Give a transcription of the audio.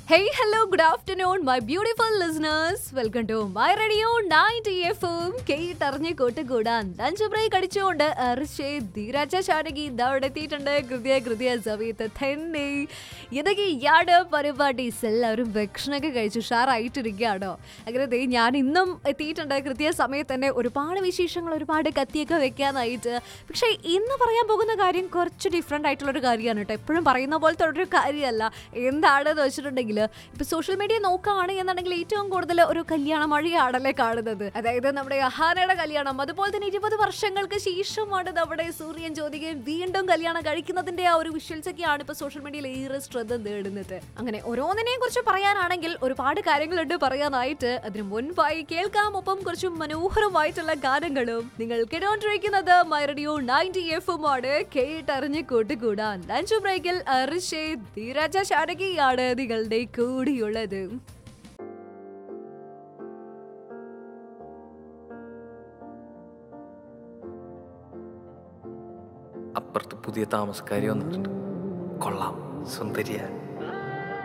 Hey, hello, good afternoon, my beautiful listeners. Welcome to my radio 90 FM. കേട്ടറിഞ്ഞ് കൂട്ടുകൂടാൻ lunch break അടിച്ചുകൊണ്ട് അർഷേ ധീരാജ ശാനകി ഇതവിടെ എത്തിയിട്ടുണ്ട് കൃത്യ കൃത്യ സമയത്ത് തന്നെ ഇതൊക്കെയാണ് പരിപാടീസ് എല്ലാവരും ഭക്ഷണമൊക്കെ കഴിച്ച് ഉഷാറായിട്ടിരിക്കുകയാണോ അങ്ങനെ ദേ ഞാൻ ഇന്നും എത്തിയിട്ടുണ്ട് കൃത്യ സമയത്ത് തന്നെ ഒരുപാട് വിശേഷങ്ങൾ ഒരുപാട് കത്തിയൊക്കെ വെക്കാനായിട്ട് പക്ഷേ ഇന്ന് പറയാൻ പോകുന്ന കാര്യം കുറച്ച് ഡിഫറെൻ്റ് ആയിട്ടുള്ളൊരു കാര്യമാണ് കേട്ടോ എപ്പോഴും പറയുന്ന പോലത്തെ ഒരു കാര്യമല്ല എന്താണെന്ന് വെച്ചിട്ടുണ്ടെങ്കിൽ ഇപ്പൊ സോഷ്യൽ മീഡിയ നോക്കുകയാണ് എന്നുണ്ടെങ്കിൽ ഏറ്റവും കൂടുതൽ ഒരു കല്യാണ മഴയാണല്ലേ കാണുന്നത് അതായത് നമ്മുടെ അഹാനയുടെ കല്യാണം അതുപോലെ തന്നെ ഇരുപത് വർഷങ്ങൾക്ക് ശേഷമാണ് നമ്മുടെ സൂര്യൻ ജ്യോതികയും വീണ്ടും കല്യാണം കഴിക്കുന്നതിന്റെ ആ ഒരു വിഷ്വൽസ് ഒക്കെയാണ് ഇപ്പൊ സോഷ്യൽ മീഡിയയിൽ ഏറെ ശ്രദ്ധ നേടുന്നത് അങ്ങനെ ഓരോന്നിനെയും കുറിച്ച് പറയാനാണെങ്കിൽ ഒരുപാട് കാര്യങ്ങളുണ്ട് പറയാനായിട്ട് അതിനു മുൻപായി കേൾക്കാം ഒപ്പം കുറച്ച് മനോഹരമായിട്ടുള്ള ഗാനങ്ങളും നിങ്ങൾ കേട്ടോണ്ടിരിക്കുന്നത് മൈ റേഡിയോ നയൻറ്റി എഫ് ആണ് കേട്ടറിഞ്ഞ് കൂട്ടുകൂടാൻ ലഞ്ച് ബ്രേക്കിൽ അർഷേ ധീരാജ ശാരകിയാണ് നിങ്ങളുടെ കൂടിയുള്ളത് അപ്പുറത്ത് പുതിയ താമസക്കാരി വന്നിട്ടുണ്ട് കൊള്ളാം സുന്ദരിയ